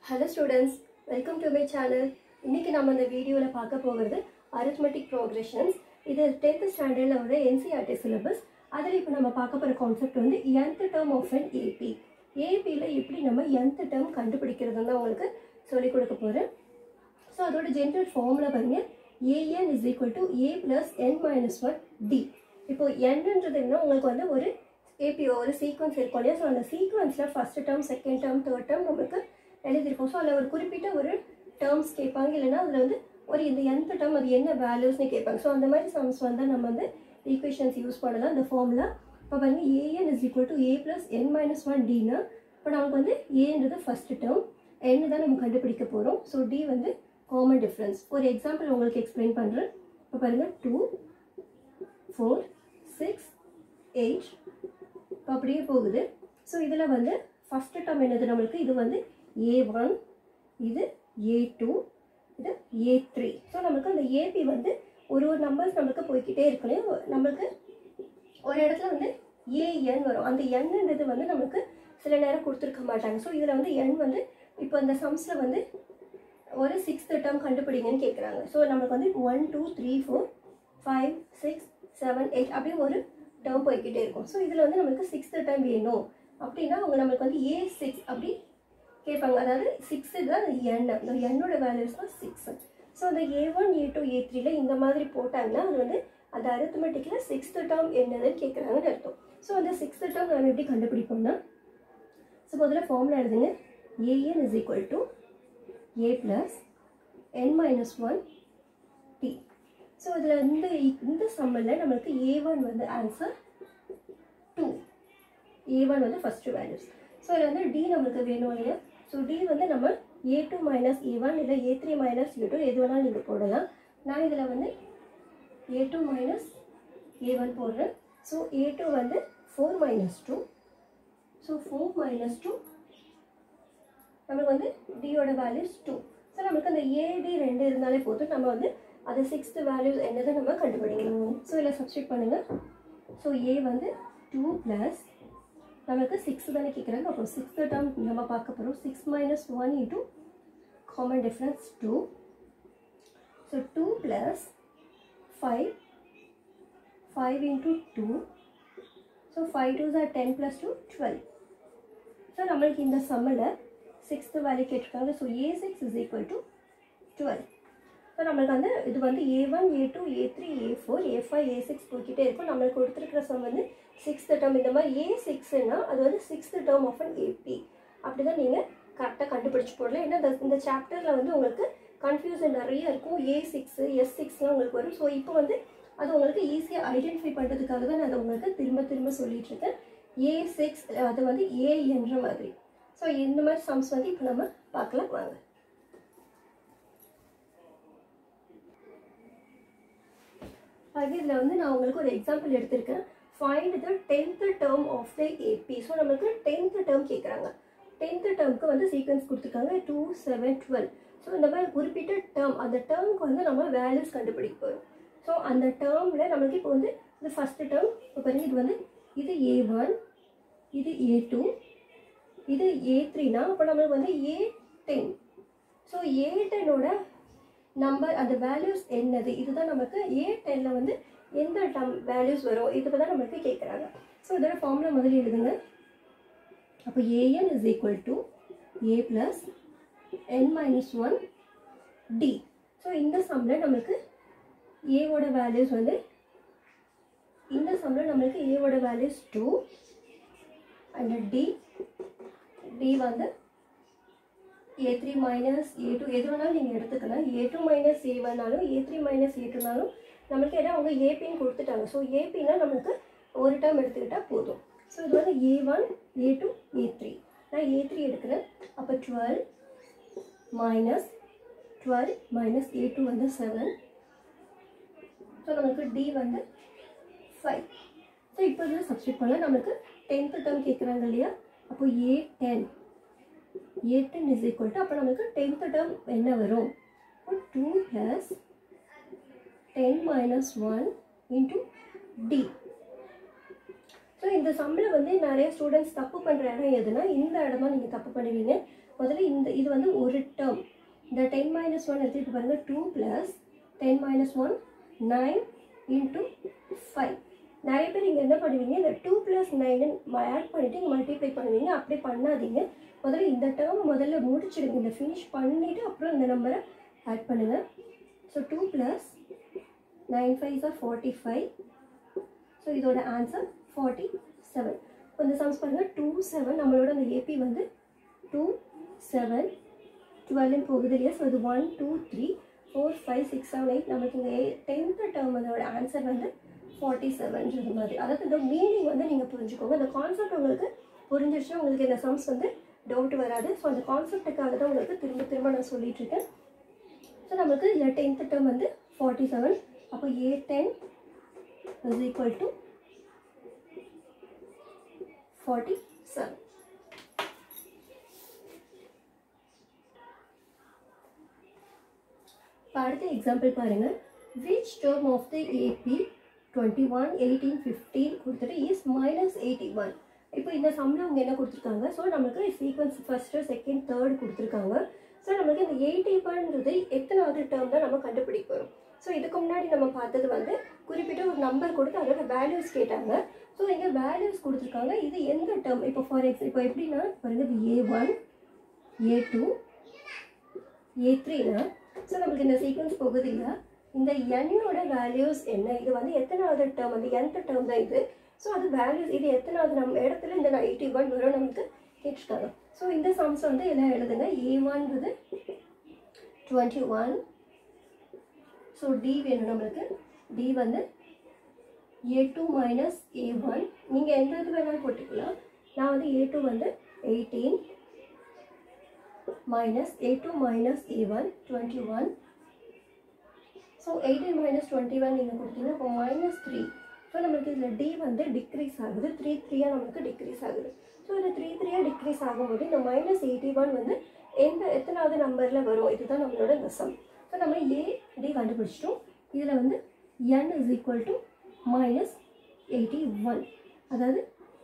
hello students welcome to my channel இன்னைக்கு நம்ம இந்த வீடியோவில் பார்க்க போகிறது arithmetic progressions இது டென்த் ஸ்டாண்டர்டில் உள்ள என்சிஆர்டி சிலபஸ் அதில் இப்போ நம்ம பார்க்க போகிற கான்செப்ட் வந்து nth term of an AP ஏபியில் எப்படி நம்ம nth டேர்ம் கண்டுபிடிக்கிறதுன்னு தான் உங்களுக்கு சொல்லிக் கொடுக்க போகிறேன் ஸோ அதோட ஜென்ரல் ஃபார்முலா பாருங்க A N is equal to A plus N minus one D இப்போ என்னன்றது என்ன உங்களுக்கு வந்து ஒரு ஏபி ஒரு சீக்வன்ஸ் இருக்கும் இல்லையா ஸோ அந்த சீக்வன்ஸில் first term second term third term நமக்கு எழுதியிருக்கோம் ஸோ அதில் ஒரு குறிப்பிட்ட ஒரு டேர்ம்ஸ் கேட்பாங்க இல்லைன்னா அதில் வந்து ஒரு இந்த nth டேர்ம் அது என்ன வேல்யூஸ்னு கேட்பாங்க ஸோ அந்த மாதிரி சம்ஸ் வந்து நம்ம வந்து ஈக்குவேஷன்ஸ் யூஸ் பண்ணலாம் இந்த ஃபார்முலா இப்போ பாருங்க A N is equal to A plus N minus one டினா இப்போ நமக்கு வந்து ஏன்றது ஃபர்ஸ்ட் டேர்ம் n தான் நம்ம கண்டுபிடிக்க போகிறோம் ஸோ டி வந்து காமன் டிஃப்ரென்ஸ் ஒரு எக்ஸாம்பிள் உங்களுக்கு எக்ஸ்பிளைன் பண்ணுறேன் இப்போ பாருங்கள் டூ ஃபோர் சிக்ஸ் எயிட் இப்போ அப்படியே போகுது ஸோ இதில் வந்து ஃபஸ்ட்டு டேர்ம் என்னது நம்மளுக்கு இது வந்து ஏ ஒன் இது ஏ டூ இது ஏ த்ரீ ஸோ நமக்கு அந்த ஏபி வந்து ஒரு ஒரு நம்பர்ஸ் நம்மளுக்கு போய்க்கிட்டே இருக்கணும் நம்மளுக்கு ஒரு இடத்துல வந்து ஏஎன் வரும் அந்த எண்ன்றது வந்து நமக்கு சில நேரம் கொடுத்துருக்க மாட்டாங்க ஸோ இதில் வந்து எண் வந்து இப்போ இந்த சம்ஸில் வந்து ஒரு சிக்ஸ்த் டேர்ம் கண்டுபிடிங்கன்னு கேட்குறாங்க ஸோ நமக்கு வந்து one two three four five six seven eight அப்படியே ஒரு டேர்ம் போய்கிட்டே இருக்கும் ஸோ இதில் வந்து நமக்கு சிக்ஸ்த் டேர்ம் வேணும் அப்படின்னா அவங்க நம்மளுக்கு வந்து ஏ சிக்ஸ் அப்படி கேட்பாங்க அதாவது சிக்ஸு தான் என் அந்த எண்ணோட வேல்யூஸ் தான் சிக்ஸ் ஸோ அந்த ஏ ஒன் ஏ டூ ஏ த்ரீல இந்த மாதிரி போட்டாங்கன்னா அது வந்து அந்த அரித்மெட்டிக்கில் சிக்ஸ்த் டேர்ம் என்னதுன்னு கேட்குறாங்கன்னு அர்த்தம் ஸோ அந்த சிக்ஸ்த் டேர்ம் நம்ம எப்படி கண்டுபிடிப்போம்னா ஸோ முதல்ல ஃபார்முலா எழுதுங்க a n is equal to A plus N minus one d so இதில் இந்த இந்த சம்மரில் நம்மளுக்கு ஏ ஒன் வந்து ஆன்சர் டூ ஏ ஒன் வந்து ஃபஸ்ட்டு வேல்யூஸ் ஸோ இதில் வந்து டி நம்மளுக்கு வேணும் இல்லையா ஸோ டி வந்து நம்ம a two minus a one இல்லை a three minus a two எது வேணாலும் நீங்கள் போடலாம் நான் இதில் வந்து a two minus a one போடுறேன் ஸோ ஏ டூ வந்து four minus two so four minus two நமக்கு வந்து டியோட வேல்யூஸ் டூ ஸோ நமக்கு அந்த ஏடி ரெண்டு இருந்தாலே போதும் நம்ம வந்து அது சிக்ஸ்த் வேல்யூஸ் என்னதை நம்ம கண்டுபிடிக்கலாம் ஸோ இதில் சப்ஸ்டியூட் பண்ணுங்கள் ஸோ ஏ வந்து டூ ப்ளஸ் நமக்கு சிக்ஸ் தானே கேட்குறாங்க அப்போ சிக்ஸ்த் டேர்ம் நம்ம பார்க்க போகிறோம் six minus one into common difference two so two plus five five into two so five twos are ten plus two twelve so நம்மளுக்கு இந்த சம்மில் சிக்ஸ்த்து வேல்யூ கேட்டிருக்காங்க so a six is equal to twelve so நம்மளுக்கு வந்து இது வந்து a one a two a three a four a five a six போய்கிட்டே இருக்கும் நம்மளுக்கு கொடுத்துருக்கிற சம் வந்து சிக்ஸ்த்து டேர்ம் இந்த மாதிரி ஏ சிக்ஸ்னா அது வந்து sixth term of an AP அப்படி தான் நீங்கள் கரெக்டாக கண்டுபிடிச்சு போடலாம் ஏன்னா இந்த- இந்த சாப்டரில் வந்து உங்களுக்கு கன்ஃபியூஷன் நிறைய இருக்கும் ஏ சிக்ஸு எஸ் சிக்ஸ்லாம் உங்களுக்கு வரும் ஸோ இப்போ வந்து அது உங்களுக்கு ஈஸியாக ஐடென்டிஃபை பண்ணுறதுக்காக தான் நான் அதை உங்களுக்கு திரும்ப திரும்ப சொல்லிட்டு இருக்கேன் ஏ சிக்ஸ் அது வந்து ஏ என்ற மாதிரி ஸோ இந்த மாதிரி சம்ஸ் வந்து இப்போ நம்ம பார்க்கலாம் வாங்க அது இதில் வந்து நான் உங்களுக்கு ஒரு எக்ஸாம்பிள் எடுத்திருக்கேன் find the tenth term of the AP so நம்மளுக்கு டென்த் டேர்ம் கேட்குறாங்க டென்த் டேர்முக்கு வந்து சீக்வன்ஸ் கொடுத்துருக்காங்க டூ செவன் டுவெல் ஸோ இந்த மாதிரி குறிப்பிட்ட டேர்ம் அந்த டேர்முக்கு வந்து நம்ம வேல்யூஸ் கண்டுபிடிக்க போகிறோம் ஸோ அந்த டேர்மில் நம்மளுக்கு இப்போ வந்து இது ஃபஸ்ட்டு டேர்ம் இப்போ பாருங்க இது வந்து இது ஏ ஒன் இது ஏ டூ இது ஏ த்ரீனா அப்போ நம்மளுக்கு வந்து ஏ டென் ஸோ ஏ டென்னோட நம்பர் அந்த வேல்யூஸ் என்னது இதுதான் நமக்கு ஏ டென்னில் வந்து எந்த டம் வேல்யூஸ் வரும் இதுக்கு தான் நம்மளுக்கு கேட்குறாங்க ஸோ இதோட ஃபார்முலா முதல்ல எழுதுங்க அப்போ a n is equal to A plus N minus one d so இந்த சம்மில் நம்மளுக்கு ஏவோட வேல்யூஸ் வந்து இந்த சம்மில் நம்மளுக்கு ஏவோட values two and d d வந்து a three minus a two எது வேணாலும் நீங்கள் எடுத்துக்கலாம் ஏ டூ மைனஸ் ஏ ஒன்னாலும் ஏ த்ரீ மைனஸ் ஏ டூனாலும் நம்மளுக்கு ஏன்னா அவங்க ஏபின்னு கொடுத்துட்டாங்க ஸோ ஏபின்னா நம்மளுக்கு ஒரு டேர்ம் எடுத்துக்கிட்டால் போதும் ஸோ இது வந்து a one a two a three நான் ஏ த்ரீ எடுக்கிறேன் அப்போ twelve minus twelve minus a two வந்து செவன் ஸோ நமக்கு டி வந்து ஃபைவ் ஸோ இப்போ இதில் சப்ஸ்டியூட் பண்ணலாம் நம்மளுக்கு டென்த்து டேர்ம் கேட்குறாங்க இல்லையா அப்போ a ten a ten is equal to அப்போ நமக்கு டென்த்து டேர்ம் என்ன வரும் இப்போ two plus ten minus one into d so இந்த சம்மில் வந்து நிறைய ஸ்டூடெண்ட்ஸ் தப்பு பண்ணுற இடம் எதுனா இந்த இடம் தான் நீங்கள் தப்பு பண்ணுவீங்க முதல்ல இந்த இது வந்து ஒரு டேர்ம் இந்த டென் மைனஸ் ஒன் எடுத்துகிட்டு பாருங்க two plus ten minus one nine into five நிறைய பேர் இங்கே என்ன பண்ணுவீங்க இந்த டூ ப்ளஸ் நைனு ஆட் பண்ணிவிட்டு இங்கே மல்டிப்ளை பண்ணுவீங்க அப்படி பண்ணாதீங்க முதல்ல இந்த டேர்ம் முதல்ல முடிச்சிடுங்க இந்த ஃபினிஷ் பண்ணிவிட்டு அப்புறம் இந்த நம்பரை ஆட் பண்ணுங்கள் so two plus nine five are forty five so இதோட ஆன்சர் ஃபார்ட்டி செவன் இப்போ இந்த சம்ஸ் பாருங்கள் டூ செவன் நம்மளோட அந்த ஏபி வந்து டூ செவன் டுவெல்னு போகுது இல்லையா ஸோ இது one two three four five six seven eight நமக்கு இந்த டென்த்து டேர்ம் அதோட ஆன்சர் வந்து ஃபார்ட்டி செவன்றது மாதிரி அதாவது இந்த மீனிங் வந்து நீங்கள் புரிஞ்சுக்கோங்க இந்த கான்செப்ட் உங்களுக்கு புரிஞ்சிருச்சுன்னா உங்களுக்கு இந்த சம்ஸ் வந்து டவுட் வராது ஸோ அந்த கான்செப்டுக்காக தான் உங்களுக்கு திரும்ப திரும்ப நான் சொல்லிட்டு இருக்கேன் ஸோ நமக்கு இதில் டென்த்து டேர்ம் வந்து ஃபார்ட்டி செவன் அப்போ a ten is equal to forty seven இப்போ அடுத்த எக்ஸாம்பிள் பாருங்கள் which term of the AP twenty one eighteen fifteen கொடுத்துட்டு இஸ் மைனஸ் எயிட்டி ஒன் இப்போ இந்த சம்மில் அவங்க என்ன கொடுத்துருக்காங்க ஸோ நமக்கு சீக்வன்ஸ் ஃபஸ்ட்டு செகண்ட் தேர்ட் கொடுத்துருக்காங்க ஸோ நமக்கு இந்த எயிட்டி ஒன்றது எத்தனாவது டேர்ம் தான் நம்ம கண்டுபிடிக்க போகிறோம் ஸோ இதுக்கு முன்னாடி நம்ம பார்த்தது வந்து குறிப்பிட்ட ஒரு நம்பர் கொடுத்து அதோட வேல்யூஸ் கேட்டாங்க ஸோ இங்கே வேல்யூஸ் கொடுத்துருக்காங்க இது எந்த டேர்ம் இப்போ ஃபார் எக்ஸ் இப்போ எப்படின்னா பாருங்க இது a one a two a த்ரீனா ஸோ நமக்கு இந்த சீக்வன்ஸ் போகுது இல்லை இந்த எண்ணோட வேல்யூஸ் என்ன இது வந்து எத்தனாவது டேர்ம் வந்து எந்த டேர்ம் தான் இது ஸோ அது வேல்யூஸ் இது எத்தனாவது நம்ம இடத்துல இந்த எயிட்டி ஒன் வரும் நமக்கு கேட்டிருக்காங்க ஸோ இந்த சம்ஸ் வந்து எல்லாம் எழுதுங்க ஏ ஒன்றது டுவெண்ட்டி ஒன் ஸோ டி வேணும் நம்மளுக்கு டி வந்து a two minus a one நீங்கள் எந்த இது வேணாலும் போட்டுக்கலாம் நான் வந்து ஏ டூ வந்து eighteen minus a two minus a one twenty one so eighteen minus twenty one நீங்கள் கொடுத்தீங்கன்னா இப்போ மைனஸ் த்ரீ ஸோ நம்மளுக்கு இதில் டி வந்து டிக்ரீஸ் ஆகுது த்ரீ த்ரீயாக நமக்கு டிக்ரீஸ் ஆகுது ஸோ இதில் த்ரீ த்ரீயாக டிக்ரீஸ் ஆகும்போது இந்த மைனஸ் எயிட்டி ஒன் வந்து எந்த எத்தனாவது நம்பரில் வரும் இதுதான் நம்மளோட இந்த சம் ஸோ நம்ம ஏ டி கண்டுபிடிச்சிட்டோம் இதில் வந்து n is equal to minus eighty one அதாவது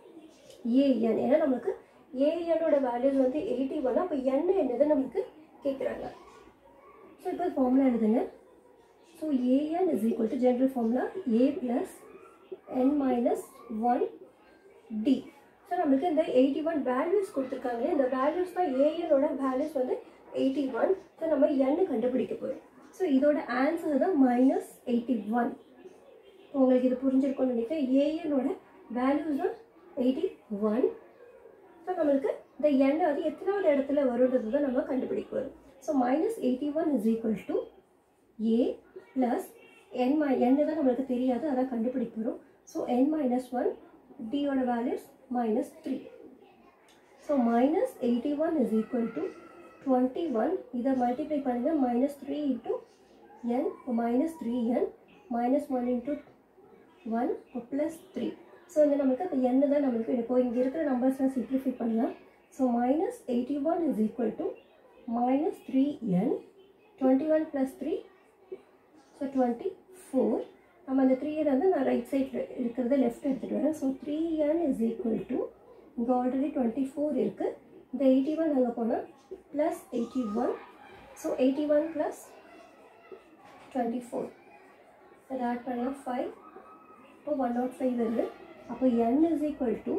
ஏஎன் ஏன்னா நமக்கு ஏஎனோட வேல்யூஸ் வந்து எயிட்டி ஒன் அப்போ n என்னது நமக்கு கேட்குறாங்க ஸோ இப்போ ஃபார்முலா எழுதுங்க so a n is equal to general formula a plus N minus one d so நம்மளுக்கு இந்த எயிட்டி ஒன் வேல்யூஸ் கொடுத்துருக்காங்க இந்த வேல்யூஸ் தான் ஏஎனோட வேல்யூஸ் வந்து எயிட்டி ஒன் ஸோ நம்ம என்னு கண்டுபிடிக்க போகிறோம் ஸோ இதோட ஆன்சர் தான் மைனஸ் எயிட்டி ஒன் உங்களுக்கு இது புரிஞ்சிருக்கும்னு நினைக்கிறேன் ஏஎனோட வேல்யூஸ் தான் எயிட்டி ஒன் ஸோ நம்மளுக்கு இந்த எண்ணை வந்து எத்தனாவது இடத்துல வருன்றது தான் நம்ம கண்டுபிடிக்க வரும் so minus eighty one is equal to A plus n மை எண்ணு தான் நம்மளுக்கு தெரியாது அதான் கண்டுபிடிக்க வரும் ஸோ என் மைனஸ் ஒன் டியோட values minus three so minus eighty one is equal to twenty one இதை மல்டிப்ளை பண்ணுங்கள் minus three into n minus three n minus one into one plus three so இந்த நமக்கு அந்த எண்ணு தான் நம்மளுக்கு இப்போ இங்கே இருக்கிற நம்பர்ஸ்லாம் சிம்ப்ளிஃபை பண்ணலாம் so minus eighty one is equal to minus three n twenty one plus three so twenty four நம்ம அந்த த்ரீ வந்து நான் ரைட் சைடில் இருக்கிறத லெஃப்ட் எடுத்துகிட்டு வரேன் so three n is equal to இங்கே ஆல்ரெடி டுவெண்ட்டி ஃபோர் இருக்குது இந்த எயிட்டி ஒன் அங்கே போனால் plus eighty one so eighty one plus twenty four அதை ஆட் பண்ணலாம் ஃபைவ் இப்போ ஒன் நாட் ஃபைவ் வருது அப்போ n is equal to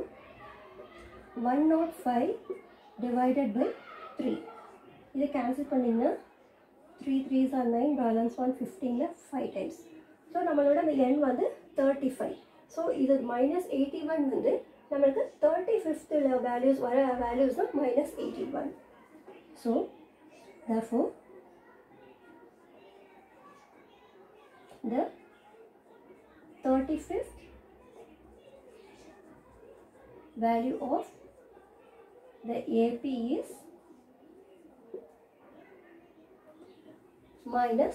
one nought five divided by three இதை கேன்சல் பண்ணிங்கன்னா three threes are nine balance one ஃபிஃப்டீனில் five times so நம்மளோட அந்த எண் வந்து தேர்ட்டி ஃபைவ் ஸோ இது மைனஸ் எயிட்டி ஒன் வந்து நம்மளுக்கு தேர்ட்டி ஃபிஃப்த்தில் வேல்யூஸ் வர வேல்யூஸ் தான் minus eighty one so therefore the 35th value of the AP is minus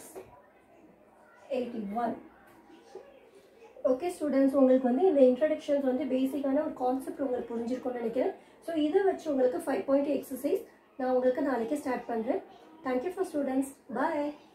81 okay students உங்களுக்கு வந்து இந்த இன்ட்ரடக்ஷன்ஸ் வந்து பேசிக்கான ஒரு கான்செப்ட் உங்களுக்கு புரிஞ்சிருக்கும்னு நினைக்கிறேன் ஸோ இதை வச்சு உங்களுக்கு ஃபைவ் பாயிண்ட் எக்ஸசைஸ் நான் உங்களுக்கு நாளைக்கு ஸ்டார்ட் பண்ணுறேன் தேங்க்யூ ஃபார் ஸ்டூடெண்ட்ஸ் பாய்